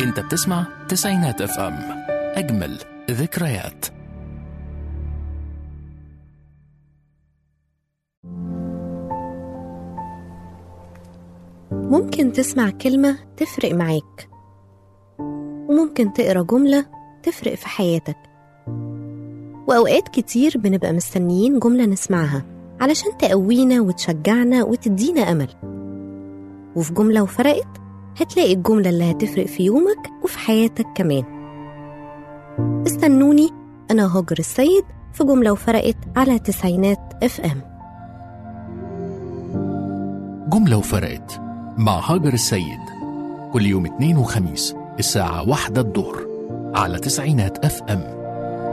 انت بتسمع تسعينات اف ام اجمل ذكريات ممكن تسمع كلمة تفرق معاك وممكن تقرا جملة تفرق في حياتك وأوقات كتير بنبقى مستنيين جملة نسمعها علشان تقوينا وتشجعنا وتدينا أمل وفي جملة وفرقت هتلاقي الجملة اللي هتفرق في يومك وفي حياتك كمان استنوني أنا هاجر السيد في جملة وفرقت على تسعينات اف ام جملة وفرقت مع هاجر السيد كل يوم اثنين وخميس الساعة واحدة الظهر على تسعينات اف ام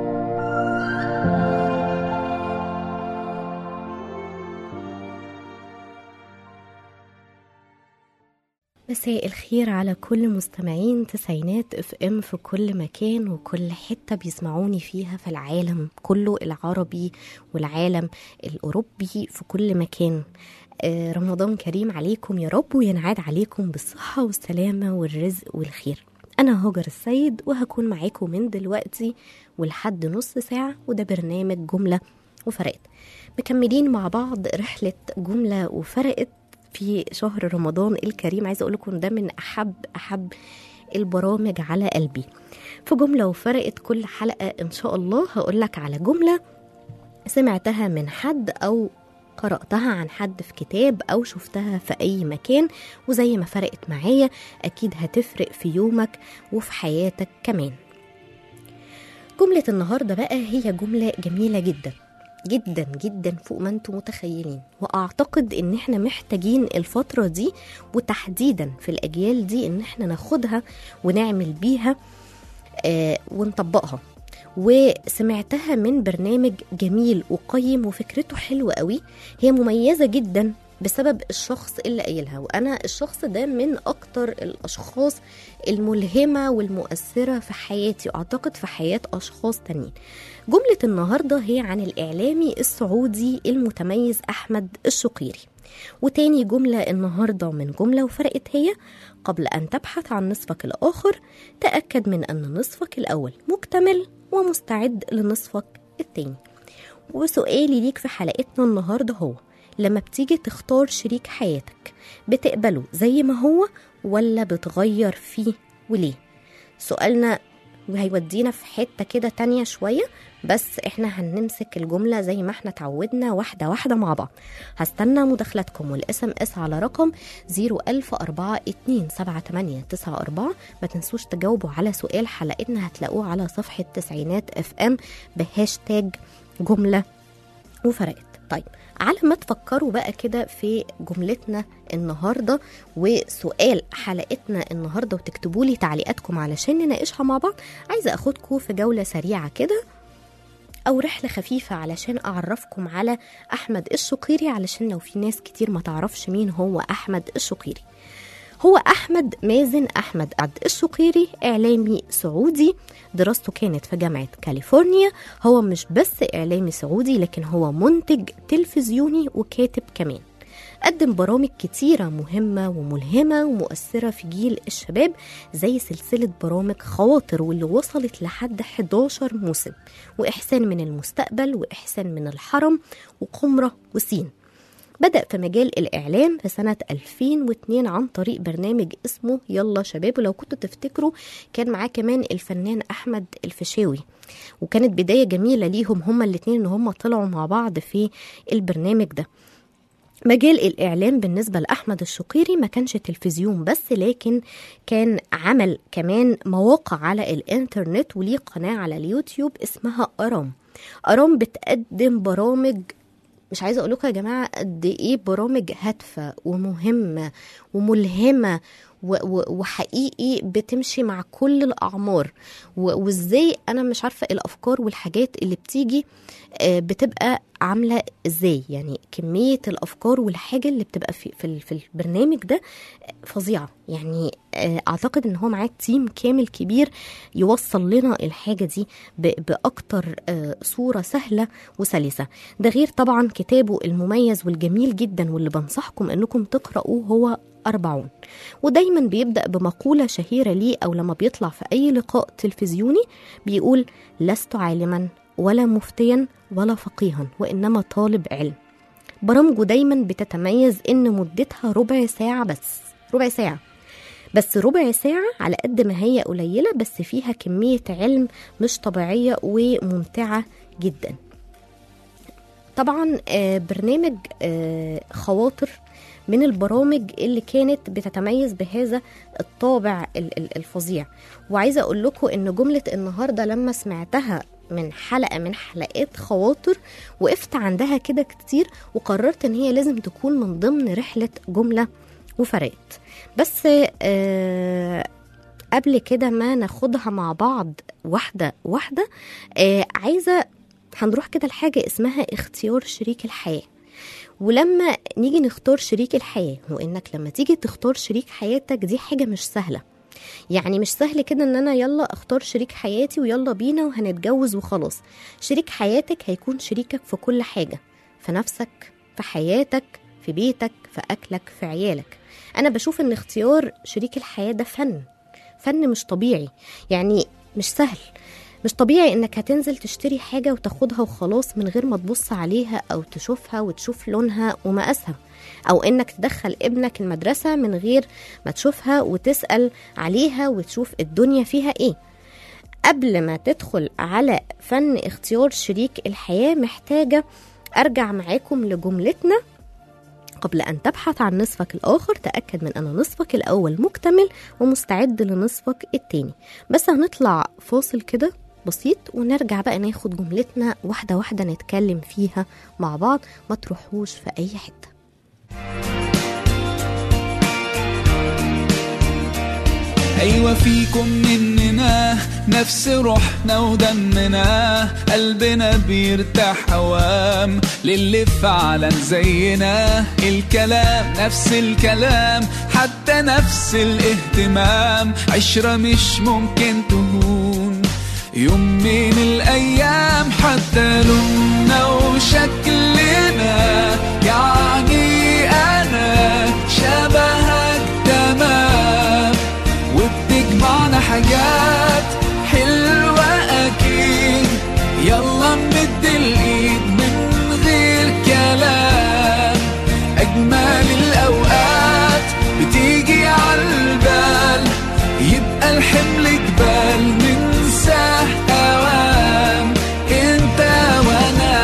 مساء الخير على كل مستمعين تسعينات اف ام في كل مكان وكل حته بيسمعوني فيها في العالم كله العربي والعالم الاوروبي في كل مكان آه، رمضان كريم عليكم يا رب وينعاد عليكم بالصحه والسلامه والرزق والخير انا هاجر السيد وهكون معاكم من دلوقتي ولحد نص ساعه وده برنامج جمله وفرقت مكملين مع بعض رحله جمله وفرقت في شهر رمضان الكريم عايزه اقول لكم ده من احب احب البرامج على قلبي في جمله وفرقت كل حلقه ان شاء الله هقول لك على جمله سمعتها من حد او قرأتها عن حد في كتاب أو شفتها في أي مكان وزي ما فرقت معايا أكيد هتفرق في يومك وفي حياتك كمان جملة النهاردة بقى هي جملة جميلة جدا جدا جدا فوق ما انتم متخيلين واعتقد ان احنا محتاجين الفتره دي وتحديدا في الاجيال دي ان احنا ناخدها ونعمل بيها آه ونطبقها وسمعتها من برنامج جميل وقيم وفكرته حلوه قوي هي مميزه جدا بسبب الشخص اللي قايلها وانا الشخص ده من اكتر الاشخاص الملهمه والمؤثره في حياتي واعتقد في حياه اشخاص تانيين جمله النهارده هي عن الاعلامي السعودي المتميز احمد الشقيري وتاني جملة النهاردة من جملة وفرقت هي قبل أن تبحث عن نصفك الآخر تأكد من أن نصفك الأول مكتمل ومستعد لنصفك التاني وسؤالي ليك في حلقتنا النهاردة هو لما بتيجي تختار شريك حياتك بتقبله زي ما هو ولا بتغير فيه وليه سؤالنا وهيودينا في حتة كده تانية شوية بس احنا هنمسك الجملة زي ما احنا اتعودنا واحدة واحدة مع بعض هستنى مداخلاتكم والاس ام اس على رقم 010427894 ما تنسوش تجاوبوا على سؤال حلقتنا هتلاقوه على صفحة تسعينات اف ام بهاشتاج جملة وفرقت طيب على ما تفكروا بقى كده في جملتنا النهارده وسؤال حلقتنا النهارده وتكتبوا لي تعليقاتكم علشان نناقشها مع بعض عايزه اخدكم في جوله سريعه كده او رحله خفيفه علشان اعرفكم على احمد الشقيري علشان لو في ناس كتير ما تعرفش مين هو احمد الشقيري هو أحمد مازن أحمد عبد الشقيري إعلامي سعودي دراسته كانت في جامعة كاليفورنيا هو مش بس إعلامي سعودي لكن هو منتج تلفزيوني وكاتب كمان قدم برامج كتيرة مهمة وملهمة ومؤثرة في جيل الشباب زي سلسلة برامج خواطر واللي وصلت لحد 11 موسم وإحسان من المستقبل وإحسان من الحرم وقمرة وسين بدأ في مجال الإعلام في سنة 2002 عن طريق برنامج اسمه يلا شباب ولو كنتوا تفتكروا كان معاه كمان الفنان أحمد الفيشاوي وكانت بداية جميلة ليهم هما الاتنين إن هما طلعوا مع بعض في البرنامج ده مجال الإعلام بالنسبة لأحمد الشقيري ما كانش تلفزيون بس لكن كان عمل كمان مواقع على الإنترنت وليه قناة على اليوتيوب اسمها أرام أرام بتقدم برامج مش عايزه اقول لكم يا جماعه قد ايه برامج هادفه ومهمه وملهمه و- و- وحقيقي بتمشي مع كل الاعمار و- وازاي انا مش عارفه الافكار والحاجات اللي بتيجي آه، بتبقى عامله ازاي يعني كميه الافكار والحاجه اللي بتبقى في في ال- في البرنامج ده فظيعه يعني آه، اعتقد ان هو معاه تيم كامل كبير يوصل لنا الحاجه دي ب- باكتر آه، صوره سهله وسلسه ده غير طبعا كتابه المميز والجميل جدا واللي بنصحكم انكم تقرأوه هو أربعون ودايما بيبدأ بمقولة شهيرة ليه أو لما بيطلع في أي لقاء تلفزيوني بيقول لست عالما ولا مفتيا ولا فقيها وإنما طالب علم برامجه دايما بتتميز إن مدتها ربع ساعة بس ربع ساعة بس ربع ساعة على قد ما هي قليلة بس فيها كمية علم مش طبيعية وممتعة جدا طبعا آه، برنامج آه، خواطر من البرامج اللي كانت بتتميز بهذا الطابع ال- ال- الفظيع وعايزه اقول لكم ان جمله النهارده لما سمعتها من حلقه من حلقات خواطر وقفت عندها كده كتير وقررت ان هي لازم تكون من ضمن رحله جمله وفرقت بس آه قبل كده ما ناخدها مع بعض واحده واحده آه عايزه هنروح كده لحاجه اسمها اختيار شريك الحياه ولما نيجي نختار شريك الحياة وإنك لما تيجي تختار شريك حياتك دي حاجة مش سهلة يعني مش سهل كده ان انا يلا اختار شريك حياتي ويلا بينا وهنتجوز وخلاص شريك حياتك هيكون شريكك في كل حاجة في نفسك في حياتك في بيتك في اكلك في عيالك انا بشوف ان اختيار شريك الحياة ده فن فن مش طبيعي يعني مش سهل مش طبيعي انك هتنزل تشتري حاجة وتاخدها وخلاص من غير ما تبص عليها او تشوفها وتشوف لونها ومقاسها او انك تدخل ابنك المدرسة من غير ما تشوفها وتسأل عليها وتشوف الدنيا فيها ايه قبل ما تدخل على فن اختيار شريك الحياة محتاجة ارجع معاكم لجملتنا قبل أن تبحث عن نصفك الآخر تأكد من أن نصفك الأول مكتمل ومستعد لنصفك التاني بس هنطلع فاصل كده بسيط ونرجع بقى ناخد جملتنا واحدة واحدة نتكلم فيها مع بعض ما تروحوش في أي حتة أيوة فيكم مننا نفس روحنا ودمنا قلبنا بيرتاح هوام للي فعلا زينا الكلام نفس الكلام حتى نفس الاهتمام عشرة مش ممكن تهون يوم من الأيام حتى لوننا وشكلنا يعني أنا شبهك تمام وبتجمعنا حاجات حلوة أكيد يلا نمد الإيد من غير كلام أجمل الأوقات بتيجي عالبال يبقى الحمل جبال ننساه أوام انت وانا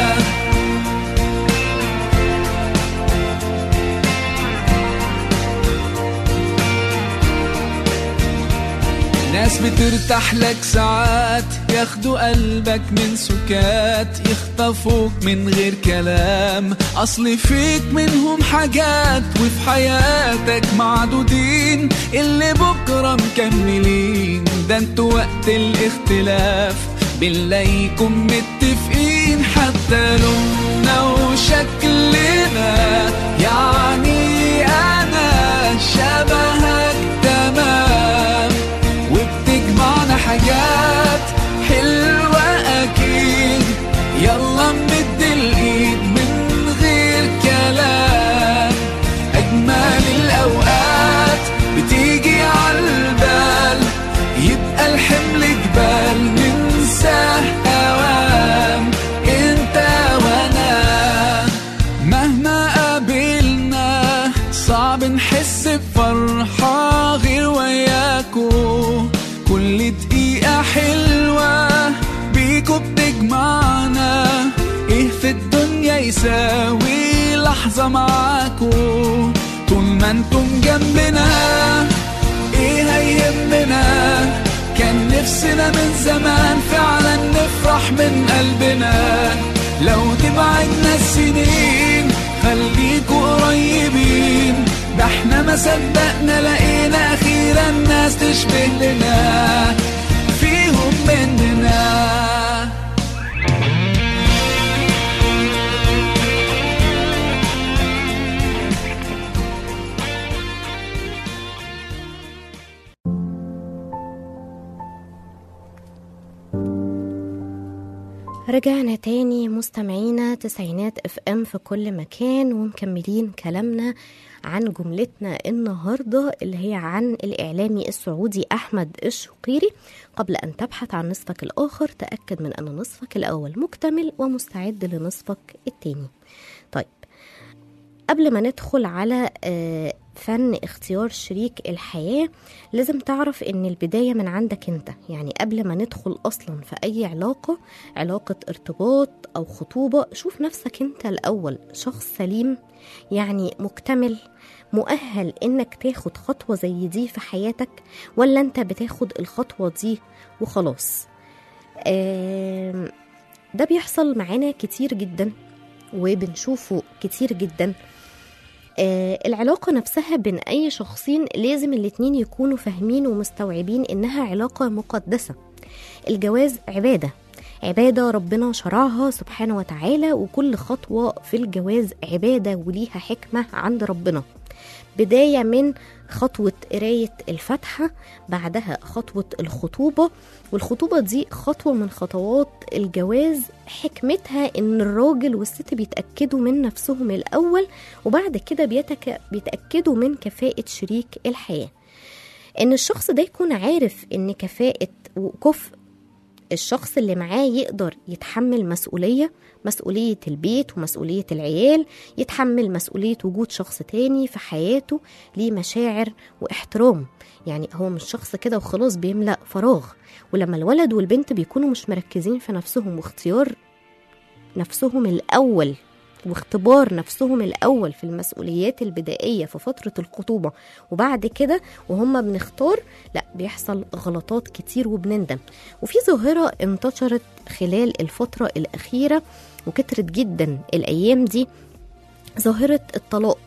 ناس بترتاح لك ساعات ياخدوا قلبك من سكات يخطفوك من غير كلام اصل فيك منهم حاجات وفي حياتك معدودين اللي بكره مكملين ده انتوا وقت الاختلاف بنلاقيكم متفقين حتى لوننا وشكلنا يعني انا شبهك تمام وبتجمعنا حاجات حلوة أكيد يلا نمد الإيد من غير كلام أجمل الأوقات بتيجي عالبال يبقى الحمل جبال ننساه أوام انت وانا مهما قابلنا صعب نحس بفرحة غير وياكو كل دقيقة حلوة بيكو بتجمعنا ايه في الدنيا يساوي لحظة معاكو طول ما انتم جنبنا ايه هيهمنا كان نفسنا من زمان فعلا نفرح من قلبنا لو تبعدنا السنين خليكوا قريبين ده احنا ما صدقنا لقينا اخيرا ناس تشبه لنا فيهم مننا رجعنا تاني مستمعينا تسعينات اف ام في كل مكان ومكملين كلامنا عن جملتنا النهاردة اللي هي عن الإعلامي السعودي أحمد الشقيري قبل أن تبحث عن نصفك الآخر تأكد من أن نصفك الأول مكتمل ومستعد لنصفك التاني طيب قبل ما ندخل على آه، فن اختيار شريك الحياة لازم تعرف ان البداية من عندك انت يعني قبل ما ندخل اصلا في اي علاقة علاقة ارتباط او خطوبة شوف نفسك انت الاول شخص سليم يعني مكتمل مؤهل انك تاخد خطوة زي دي في حياتك ولا انت بتاخد الخطوة دي وخلاص آم، ده بيحصل معانا كتير جدا وبنشوفه كتير جدا آه، العلاقة نفسها بين أي شخصين لازم الاتنين يكونوا فاهمين ومستوعبين إنها علاقة مقدسة الجواز عبادة عبادة ربنا شرعها سبحانه وتعالى وكل خطوة في الجواز عبادة وليها حكمة عند ربنا بداية من خطوة قراية الفاتحة بعدها خطوة الخطوبة والخطوبة دي خطوة من خطوات الجواز حكمتها ان الراجل والست بيتأكدوا من نفسهم الأول وبعد كده بيتك... بيتأكدوا من كفاءة شريك الحياة ان الشخص ده يكون عارف ان كفاءة وكفء الشخص اللي معاه يقدر يتحمل مسؤولية مسؤولية البيت ومسؤولية العيال يتحمل مسؤولية وجود شخص تاني في حياته ليه مشاعر واحترام يعني هو مش شخص كده وخلاص بيملأ فراغ ولما الولد والبنت بيكونوا مش مركزين في نفسهم واختيار نفسهم الأول واختبار نفسهم الأول في المسؤوليات البدائية في فترة الخطوبة وبعد كده وهم بنختار لا بيحصل غلطات كتير وبنندم وفي ظاهرة انتشرت خلال الفترة الأخيرة وكترت جدا الأيام دي ظاهرة الطلاق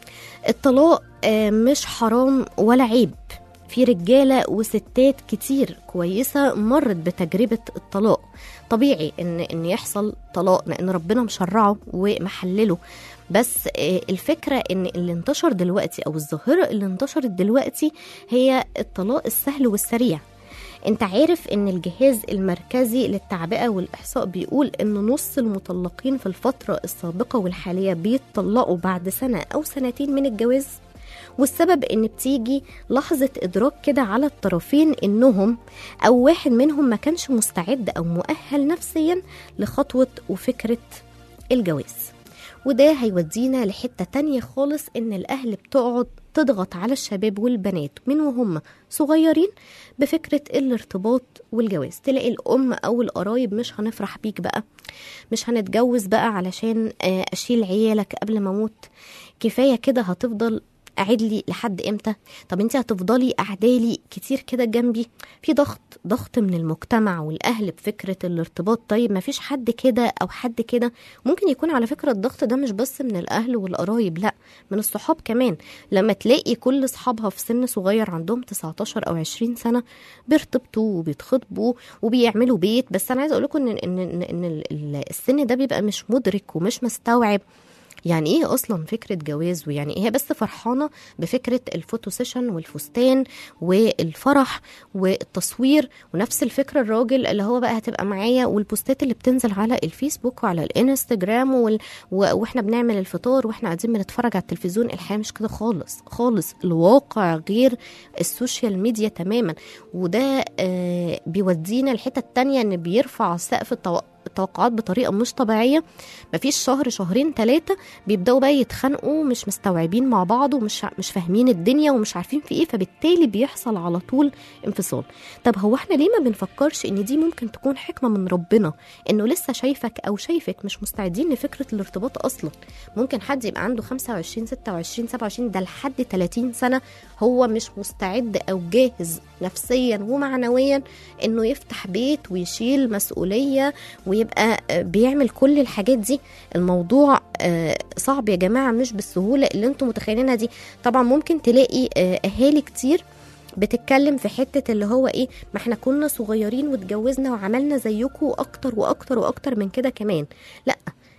الطلاق آه، مش حرام ولا عيب في رجالة وستات كتير كويسة مرت بتجربة الطلاق طبيعي ان ان يحصل طلاق لان ربنا مشرعه ومحلله بس آه، الفكرة ان اللي انتشر دلوقتي او الظاهرة اللي انتشرت دلوقتي هي الطلاق السهل والسريع انت عارف ان الجهاز المركزي للتعبئة والإحصاء بيقول ان نص المطلقين في الفترة السابقة والحالية بيتطلقوا بعد سنة أو سنتين من الجواز والسبب ان بتيجي لحظة ادراك كده على الطرفين انهم او واحد منهم ما كانش مستعد او مؤهل نفسيا لخطوة وفكرة الجواز وده هيودينا لحتة تانية خالص ان الاهل بتقعد تضغط على الشباب والبنات من وهم صغيرين بفكرة الارتباط والجواز تلاقي الأم أو القرايب مش هنفرح بيك بقى مش هنتجوز بقى علشان آه، أشيل عيالك قبل ما أموت كفاية كده هتفضل قاعد لي لحد امتى طب انت هتفضلي قاعدالي كتير كده جنبي في ضغط ضغط من المجتمع والاهل بفكره الارتباط طيب ما فيش حد كده او حد كده ممكن يكون على فكره الضغط ده مش بس من الاهل والقرايب لا من الصحاب كمان لما تلاقي كل اصحابها في سن صغير عندهم 19 او 20 سنه بيرتبطوا وبيتخطبوا وبيعملوا بيت بس انا عايزه اقول لكم ان ان ان, إن ال- ال- السن ده بيبقى مش مدرك ومش مستوعب يعني ايه اصلا فكره جواز ويعني ايه هي بس فرحانه بفكره الفوتو سيشن والفستان والفرح والتصوير ونفس الفكره الراجل اللي هو بقى هتبقى معايا والبوستات اللي بتنزل على الفيسبوك وعلى الانستجرام وال... و... واحنا بنعمل الفطار واحنا قاعدين بنتفرج على التلفزيون الحياه مش كده خالص خالص الواقع غير السوشيال ميديا تماما وده آه بيودينا الحته التانية ان بيرفع سقف التو... التوقعات بطريقه مش طبيعيه مفيش شهر شهرين ثلاثه بيبداوا بقى يتخانقوا مش مستوعبين مع بعض ومش مش فاهمين الدنيا ومش عارفين في ايه فبالتالي بيحصل على طول انفصال طب هو احنا ليه ما بنفكرش ان دي ممكن تكون حكمه من ربنا انه لسه شايفك او شايفك مش مستعدين لفكره الارتباط اصلا ممكن حد يبقى عنده 25 26 27 ده لحد 30 سنه هو مش مستعد او جاهز نفسيا ومعنويا انه يفتح بيت ويشيل مسؤوليه ويبقى آه، بيعمل كل الحاجات دي الموضوع آه، صعب يا جماعه مش بالسهوله اللي انتم متخيلينها دي طبعا ممكن تلاقي آه، اهالي كتير بتتكلم في حته اللي هو ايه ما احنا كنا صغيرين واتجوزنا وعملنا زيكم اكتر واكتر واكتر من كده كمان لا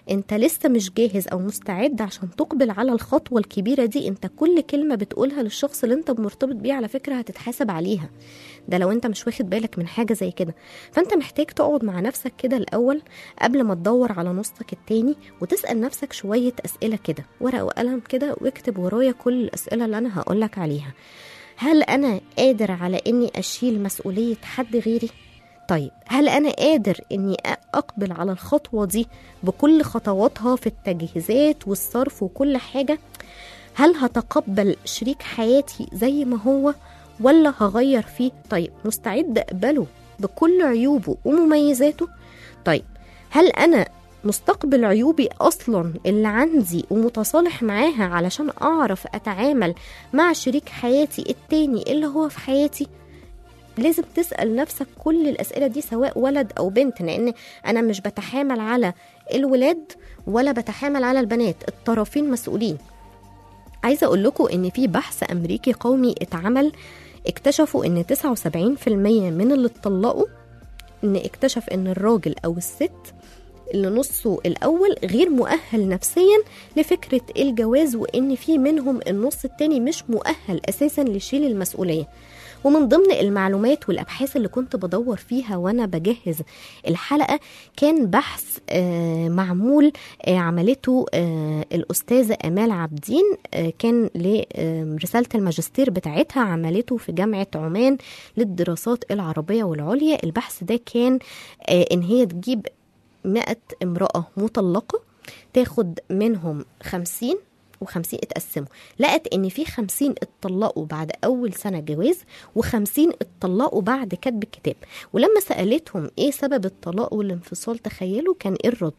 انت لسه مش جاهز او مستعد عشان تقبل على الخطوه الكبيره دي انت كل كلمه بتقولها للشخص اللي انت مرتبط بيه على فكره هتتحاسب عليها ده لو انت مش واخد بالك من حاجه زي كده فانت محتاج تقعد مع نفسك كده الاول قبل ما تدور على نصك التاني وتسال نفسك شويه اسئله كده ورقه وقلم كده واكتب ورايا كل الاسئله اللي انا هقولك عليها هل انا قادر على اني اشيل مسؤوليه حد غيري طيب هل انا قادر اني اقبل على الخطوه دي بكل خطواتها في التجهيزات والصرف وكل حاجه هل هتقبل شريك حياتي زي ما هو ولا هغير فيه طيب مستعد اقبله بكل عيوبه ومميزاته طيب هل انا مستقبل عيوبي اصلا اللي عندي ومتصالح معاها علشان اعرف اتعامل مع شريك حياتي التاني اللي هو في حياتي لازم تسأل نفسك كل الأسئلة دي سواء ولد أو بنت لأن أنا مش بتحامل على الولاد ولا بتحامل على البنات الطرفين مسؤولين عايزة أقول لكم إن في بحث أمريكي قومي اتعمل اكتشفوا إن 79% من اللي اتطلقوا إن اكتشف إن الراجل أو الست اللي نصه الأول غير مؤهل نفسيا لفكرة الجواز وإن في منهم النص التاني مش مؤهل أساسا لشيل المسؤولية ومن ضمن المعلومات والابحاث اللي كنت بدور فيها وانا بجهز الحلقه كان بحث آه معمول آه عملته آه الاستاذه امال عابدين كان لرساله الماجستير بتاعتها عملته في جامعه عمان للدراسات العربيه والعليا البحث ده كان ان هي تجيب 100 امراه مطلقه تاخد منهم 50 و50 اتقسموا لقت ان في 50 اتطلقوا بعد اول سنه جواز و50 اتطلقوا بعد كتب الكتاب ولما سالتهم ايه سبب الطلاق والانفصال تخيلوا كان ايه الرد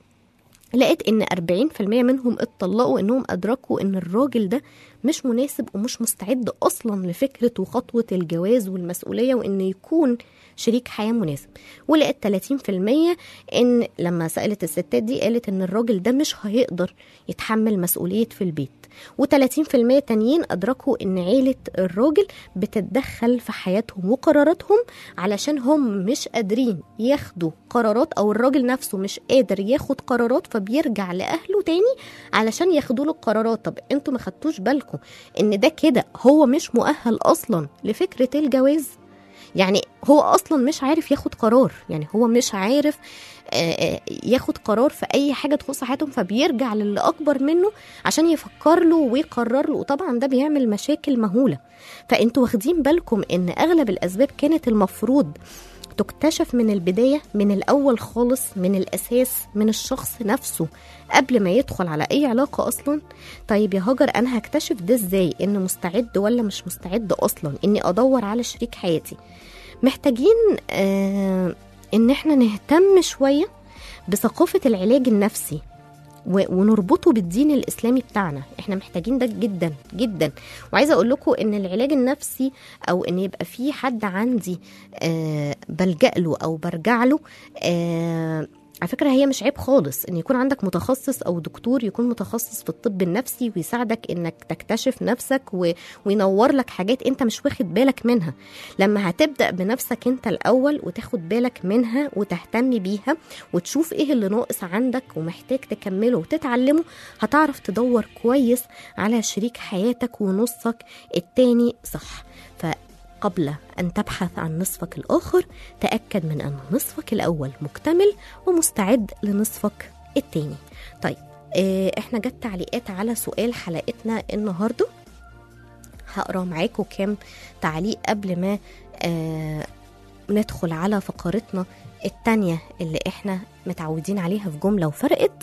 لقيت ان 40% منهم اتطلقوا انهم ادركوا ان الراجل ده مش مناسب ومش مستعد اصلا لفكره وخطوه الجواز والمسؤوليه وان يكون شريك حياه مناسب ولقيت 30% ان لما سالت الستات دي قالت ان الراجل ده مش هيقدر يتحمل مسؤوليه في البيت و30% تانيين ادركوا ان عيله الراجل بتتدخل في حياتهم وقراراتهم علشان هم مش قادرين ياخدوا قرارات او الراجل نفسه مش قادر ياخد قرارات فبيرجع لاهله تاني علشان ياخدوا له القرارات طب انتوا ما خدتوش بالكم ان ده كده هو مش مؤهل اصلا لفكره الجواز يعني هو اصلا مش عارف ياخد قرار يعني هو مش عارف ياخد قرار في اي حاجه تخص حياتهم فبيرجع للي اكبر منه عشان يفكر له ويقرر له وطبعا ده بيعمل مشاكل مهوله فانتوا واخدين بالكم ان اغلب الاسباب كانت المفروض تكتشف من البدايه من الاول خالص من الاساس من الشخص نفسه قبل ما يدخل على اي علاقه اصلا طيب يا هاجر انا هكتشف ده ازاي ان مستعد ولا مش مستعد اصلا اني ادور على شريك حياتي محتاجين آه ان احنا نهتم شويه بثقافه العلاج النفسي ونربطه بالدين الاسلامي بتاعنا احنا محتاجين ده جدا جدا وعايزه اقول لكم ان العلاج النفسي او ان يبقى في حد عندي آه بلجا له او برجع له آه على فكرة هي مش عيب خالص ان يكون عندك متخصص او دكتور يكون متخصص في الطب النفسي ويساعدك انك تكتشف نفسك و... وينور لك حاجات انت مش واخد بالك منها لما هتبدأ بنفسك انت الاول وتاخد بالك منها وتهتم بيها وتشوف ايه اللي ناقص عندك ومحتاج تكمله وتتعلمه هتعرف تدور كويس على شريك حياتك ونصك التاني صح ف قبل أن تبحث عن نصفك الآخر تأكد من أن نصفك الأول مكتمل ومستعد لنصفك التاني طيب احنا جت تعليقات على سؤال حلقتنا النهارده هقرا معاكم كام تعليق قبل ما اه ندخل على فقرتنا التانية اللي احنا متعودين عليها في جملة وفرقت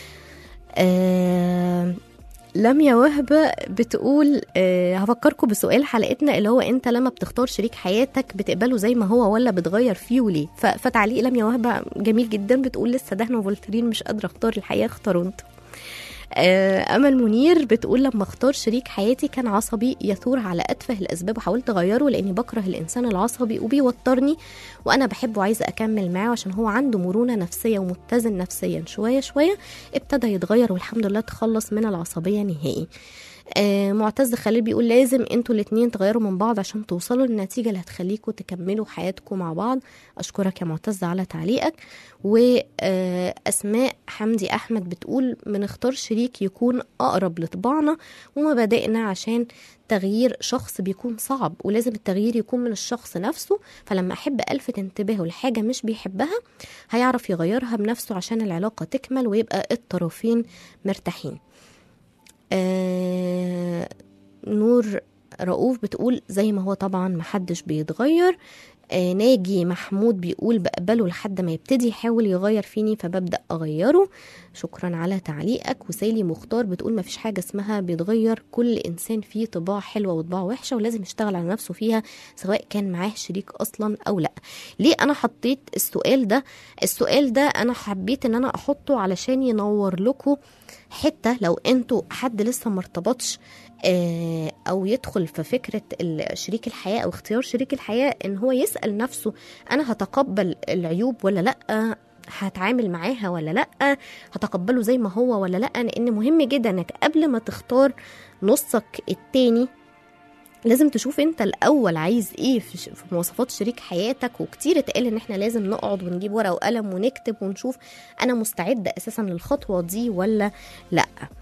اه لميا وهبة بتقول أه هفكركم بسؤال حلقتنا اللي هو انت لما بتختار شريك حياتك بتقبله زي ما هو ولا بتغير فيه وليه فتعليق لميا وهبة جميل جدا بتقول لسه دهن وفولترين مش قادرة اختار الحقيقة اختاروا انتوا امل منير بتقول لما اختار شريك حياتي كان عصبي يثور على اتفه الاسباب وحاولت اغيره لاني بكره الانسان العصبي وبيوترني وانا بحبه وعايزه اكمل معاه عشان هو عنده مرونه نفسيه ومتزن نفسيا شويه شويه ابتدى يتغير والحمد لله تخلص من العصبيه نهائي آه معتز خليل بيقول لازم انتوا الاتنين تغيروا من بعض عشان توصلوا للنتيجة اللي هتخليكوا تكملوا حياتكم مع بعض أشكرك يا معتز على تعليقك وأسماء حمدي أحمد بتقول بنختار شريك يكون أقرب لطباعنا ومبادئنا عشان تغيير شخص بيكون صعب ولازم التغيير يكون من الشخص نفسه فلما أحب ألفت انتباهه لحاجة مش بيحبها هيعرف يغيرها بنفسه عشان العلاقة تكمل ويبقى الطرفين مرتاحين آه نور رؤوف بتقول زي ما هو طبعا محدش بيتغير آه ناجي محمود بيقول بقبله لحد ما يبتدي يحاول يغير فيني فببدأ أغيره شكرا على تعليقك وسالي مختار بتقول ما فيش حاجة اسمها بيتغير كل إنسان فيه طباع حلوة وطباع وحشة ولازم يشتغل على نفسه فيها سواء كان معاه شريك أصلا أو لا ليه أنا حطيت السؤال ده السؤال ده أنا حبيت إن أنا أحطه علشان ينور لكم حتة لو انتوا حد لسه مرتبطش آه، او يدخل في فكره ال- شريك الحياه او اختيار شريك الحياه ان هو يسال نفسه انا هتقبل العيوب ولا لا هتعامل معاها ولا لا هتقبله زي ما هو ولا لا لان مهم جدا انك قبل ما تختار نصك التاني لازم تشوف انت الاول عايز ايه في, ش- في مواصفات شريك حياتك وكتير اتقال ان احنا لازم نقعد ونجيب ورقه وقلم ونكتب ونشوف انا مستعده اساسا للخطوه دي ولا لا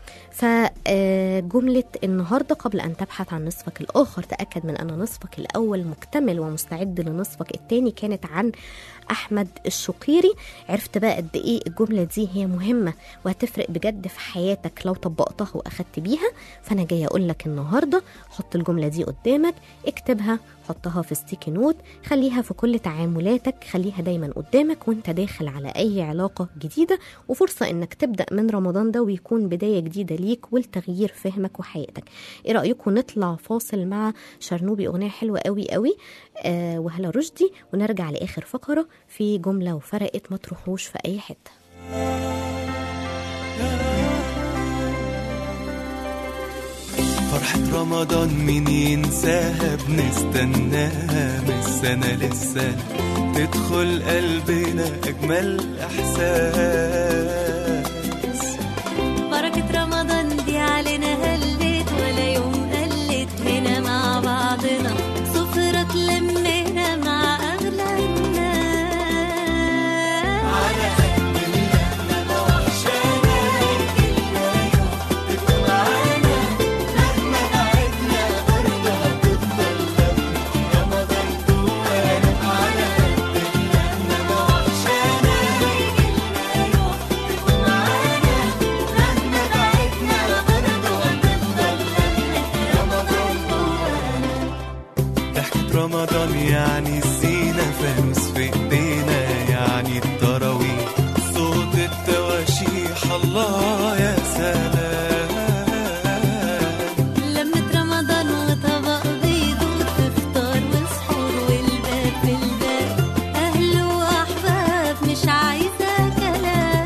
فجملة النهاردة قبل أن تبحث عن نصفك الآخر تأكد من أن نصفك الأول مكتمل ومستعد لنصفك الثاني كانت عن أحمد الشقيري عرفت بقى قد إيه الجملة دي هي مهمة وهتفرق بجد في حياتك لو طبقتها وأخدت بيها فأنا جاية أقول لك النهاردة حط الجملة دي قدامك اكتبها حطها في ستيكي نوت خليها في كل تعاملاتك خليها دايما قدامك وانت داخل على أي علاقة جديدة وفرصة انك تبدأ من رمضان ده ويكون بداية جديدة ليك ولتغيير فهمك وحياتك ايه رأيكم نطلع فاصل مع شرنوبي أغنية حلوة قوي قوي آه وهلا رشدي ونرجع لآخر فقرة في جملة وفرقت ما تروحوش في أي حتة فرحة رمضان مين ينساها بنستناها من السنة للسنة تدخل قلبنا أجمل إحساس بركة رمضان دي علينا هلت ولا يوم قلت هنا مع بعضنا سفرة تلمنا مع أغلى الناس ضحكة رمضان يعني الزينة فانوس في ايدينا يعني التراويح صوت التواشيح الله يا سلام لمة رمضان وطبق بيض وتفطر وسحور والباب في الباب أهل وأحباب مش عايزة كلام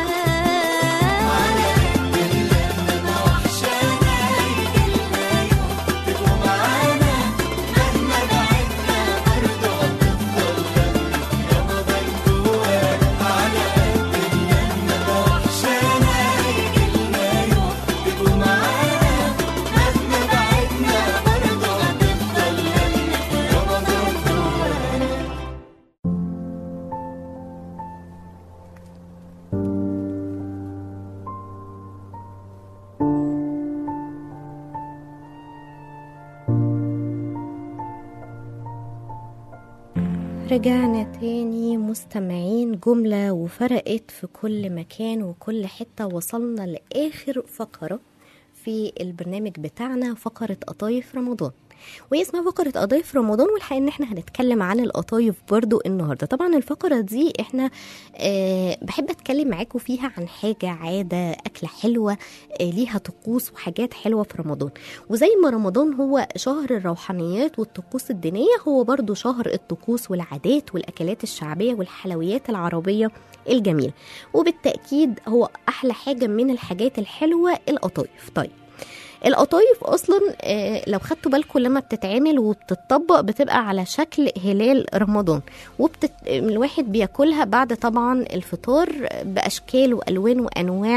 رجعنا تاني مستمعين جملة وفرقت في كل مكان وكل حتة وصلنا لآخر فقرة في البرنامج بتاعنا فقرة قطايف رمضان وهي اسمها فقرة قطايف رمضان والحقيقة ان احنا هنتكلم عن القطايف برضو النهاردة طبعا الفقرة دي احنا آه بحب اتكلم معاكم فيها عن حاجة عادة أكلة حلوة آه ليها طقوس وحاجات حلوة في رمضان وزي ما رمضان هو شهر الروحانيات والطقوس الدينية هو برضو شهر الطقوس والعادات والأكلات الشعبية والحلويات العربية الجميلة وبالتأكيد هو أحلى حاجة من الحاجات الحلوة القطايف طيب القطايف اصلا آه، لو خدتوا بالكم لما بتتعمل وبتطبق بتبقى على شكل هلال رمضان وبتت... الواحد بياكلها بعد طبعا الفطار باشكال والوان وانواع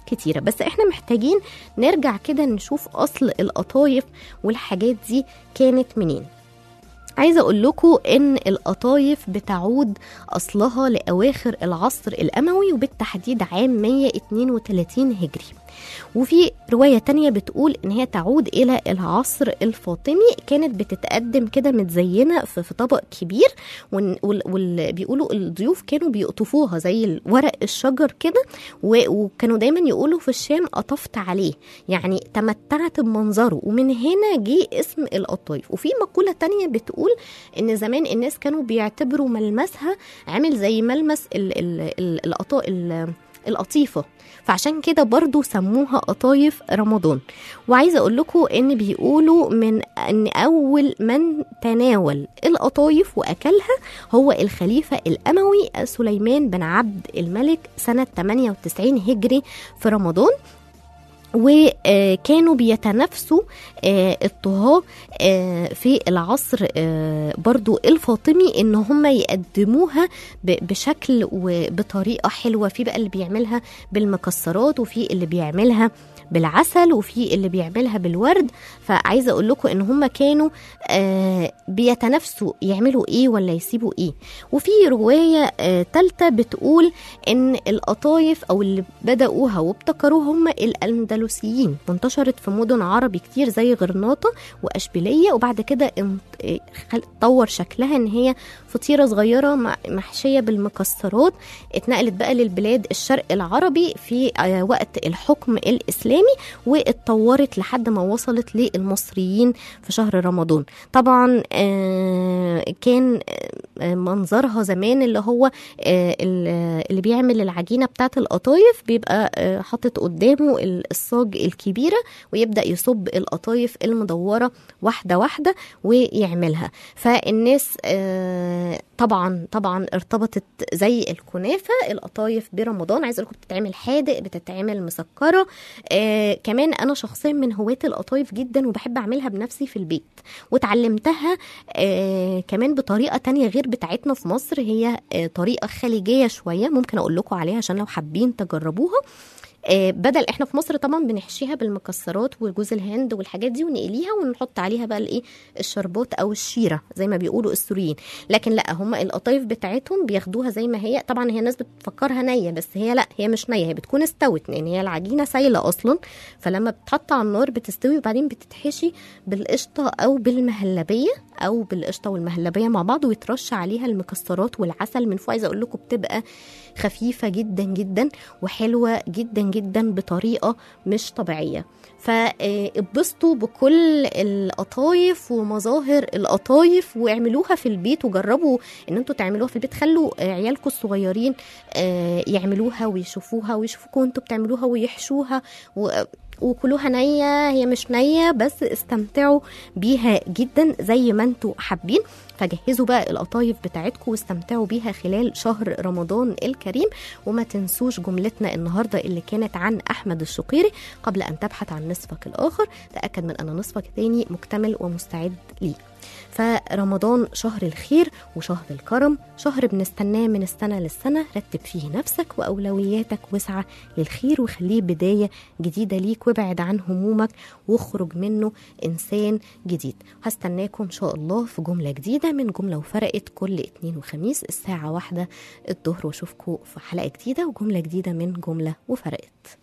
كتيرة بس احنا محتاجين نرجع كده نشوف أصل القطايف والحاجات دي كانت منين عايزة أقول لكم إن القطايف بتعود أصلها لأواخر العصر الأموي وبالتحديد عام 132 هجري وفي رواية تانية بتقول إن هي تعود إلى العصر الفاطمي كانت بتتقدم كده متزينة في, في طبق كبير وبيقولوا الضيوف كانوا بيقطفوها زي ورق الشجر كده و- وكانوا دايما يقولوا في الشام قطفت عليه يعني تمتعت بمنظره ومن هنا جه اسم القطايف وفي مقولة تانية بتقول إن زمان الناس كانوا بيعتبروا ملمسها عامل زي ملمس ال ال ال القطا ال القطيفة فعشان كده برضو سموها قطايف رمضان وعايزة أقول لكم إن بيقولوا من إن أول من تناول القطايف وأكلها هو الخليفة الأموي سليمان بن عبد الملك سنة 98 هجري في رمضان وكانوا بيتنافسوا آه، الطهاة آه، في العصر آه، برضو الفاطمي ان هم يقدموها ب- بشكل وبطريقة حلوة في بقى اللي بيعملها بالمكسرات وفي اللي بيعملها بالعسل وفي اللي بيعملها بالورد فعايزه اقول لكم ان هم كانوا آه بيتنافسوا يعملوا ايه ولا يسيبوا ايه وفي روايه آه تالته بتقول ان القطايف او اللي بداوها وابتكروها هم الاندلسيين وانتشرت في مدن عربي كتير زي غرناطه واشبيليه وبعد كده انت- آه، خل- طور شكلها ان هي فطيره صغيره مع- محشيه بالمكسرات اتنقلت بقى للبلاد الشرق العربي في آه، وقت الحكم الاسلامي واتطورت لحد ما وصلت للمصريين في شهر رمضان طبعا آه، كان آه، منظرها زمان اللي هو آه، ال- اللي بيعمل العجينه بتاعه القطايف بيبقى آه، حاطط قدامه ال- الصاج الكبيره ويبدا يصب القطايف المدوره واحده واحده ويعملها فالناس آه، طبعا طبعا ارتبطت زي الكنافه القطايف برمضان عايزه اقول لكم بتتعمل حادق بتتعمل مسكره آه كمان انا شخصيا من هواة القطايف جدا وبحب اعملها بنفسي في البيت وتعلمتها آه كمان بطريقه تانية غير بتاعتنا في مصر هي آه طريقه خليجيه شويه ممكن اقول لكم عليها عشان لو حابين تجربوها آه، بدل احنا في مصر طبعا بنحشيها بالمكسرات وجوز الهند والحاجات دي ونقليها ونحط عليها بقى الايه الشربات او الشيره زي ما بيقولوا السوريين لكن لا هم القطايف بتاعتهم بياخدوها زي ما هي طبعا هي الناس بتفكرها نيه بس هي لا هي مش نيه هي بتكون استوت لان هي العجينه سايله اصلا فلما بتتحط على النار بتستوي وبعدين بتتحشي بالقشطه او بالمهلبيه او بالقشطه والمهلبيه مع بعض ويترش عليها المكسرات والعسل من فوق عايزه اقول لكم بتبقى خفيفه جدا جدا وحلوه جدا جدا بطريقه مش طبيعيه فاتبسطوا بكل القطايف ومظاهر القطايف واعملوها في البيت وجربوا ان انتوا تعملوها في البيت خلوا آه، عيالكم الصغيرين آه، يعملوها ويشوفوها ويشوفوكوا انتوا بتعملوها ويحشوها و وكلوها نية هي مش نية بس استمتعوا بيها جدا زي ما انتوا حابين فجهزوا بقى القطايف بتاعتكم واستمتعوا بيها خلال شهر رمضان الكريم وما تنسوش جملتنا النهاردة اللي كانت عن أحمد الشقيري قبل أن تبحث عن نصفك الآخر تأكد من أن نصفك الثاني مكتمل ومستعد ليه فرمضان شهر الخير وشهر الكرم شهر بنستناه من السنة للسنة رتب فيه نفسك وأولوياتك واسعى للخير وخليه بداية جديدة ليك وابعد عن همومك واخرج منه إنسان جديد هستناكم إن شاء الله في جملة جديدة من جملة وفرقت كل اتنين وخميس الساعة واحدة الظهر واشوفكم في حلقة جديدة وجملة جديدة من جملة وفرقت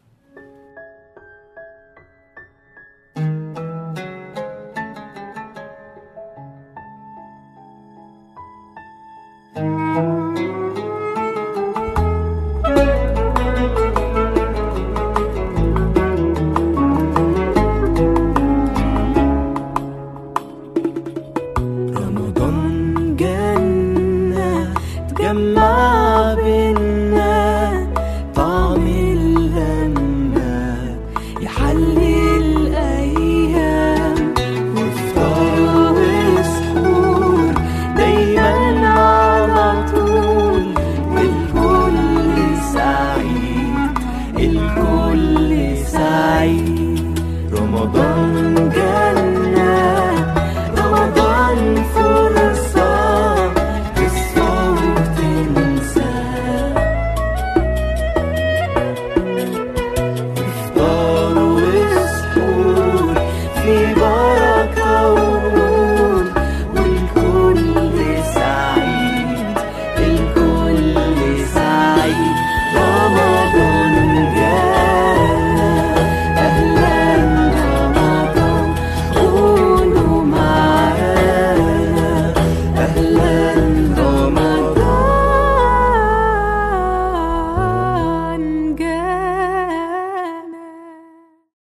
رمضان جنة تجمع بينا طعم اللمة يحلي الأيام وفطار وسحور دايما على طول والكل سعيد الكل سعيد رمضان